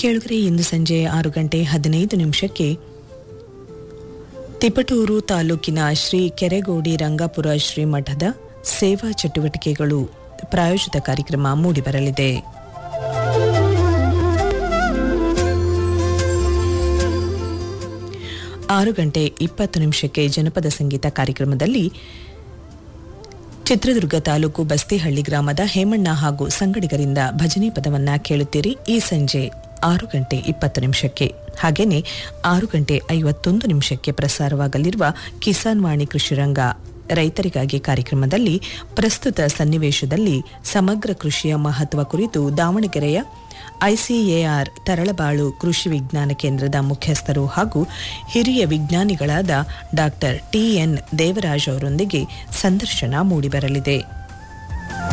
ಕೇಳುಗರೆ ಇಂದು ಸಂಜೆ ಆರು ಗಂಟೆ ಹದಿನೈದು ನಿಮಿಷಕ್ಕೆ ತಿಪಟೂರು ತಾಲೂಕಿನ ಶ್ರೀ ಕೆರೆಗೋಡಿ ರಂಗಾಪುರ ಶ್ರೀಮಠದ ಸೇವಾ ಚಟುವಟಿಕೆಗಳು ಪ್ರಾಯೋಜಿತ ಕಾರ್ಯಕ್ರಮ ಮೂಡಿಬರಲಿದೆ ಆರು ಗಂಟೆ ಇಪ್ಪತ್ತು ನಿಮಿಷಕ್ಕೆ ಜನಪದ ಸಂಗೀತ ಕಾರ್ಯಕ್ರಮದಲ್ಲಿ ಚಿತ್ರದುರ್ಗ ತಾಲೂಕು ಬಸ್ತಿಹಳ್ಳಿ ಗ್ರಾಮದ ಹೇಮಣ್ಣ ಹಾಗೂ ಸಂಗಡಿಗರಿಂದ ಭಜನೆ ಪದವನ್ನ ಕೇಳುತ್ತೀರಿ ಈ ಸಂಜೆ ಆರು ಗಂಟೆ ಇಪ್ಪತ್ತು ನಿಮಿಷಕ್ಕೆ ಹಾಗೇನೆ ಆರು ಗಂಟೆ ಐವತ್ತೊಂದು ನಿಮಿಷಕ್ಕೆ ಪ್ರಸಾರವಾಗಲಿರುವ ಕಿಸಾನ್ ವಾಣಿ ಕೃಷಿರಂಗ ರೈತರಿಗಾಗಿ ಕಾರ್ಯಕ್ರಮದಲ್ಲಿ ಪ್ರಸ್ತುತ ಸನ್ನಿವೇಶದಲ್ಲಿ ಸಮಗ್ರ ಕೃಷಿಯ ಮಹತ್ವ ಕುರಿತು ದಾವಣಗೆರೆಯ ಐಸಿಎಆರ್ ತರಳಬಾಳು ಕೃಷಿ ವಿಜ್ಞಾನ ಕೇಂದ್ರದ ಮುಖ್ಯಸ್ಥರು ಹಾಗೂ ಹಿರಿಯ ವಿಜ್ಞಾನಿಗಳಾದ ಡಾಕ್ಟರ್ ಟಿಎನ್ ದೇವರಾಜ್ ಅವರೊಂದಿಗೆ ಸಂದರ್ಶನ ಮೂಡಿಬರಲಿದೆ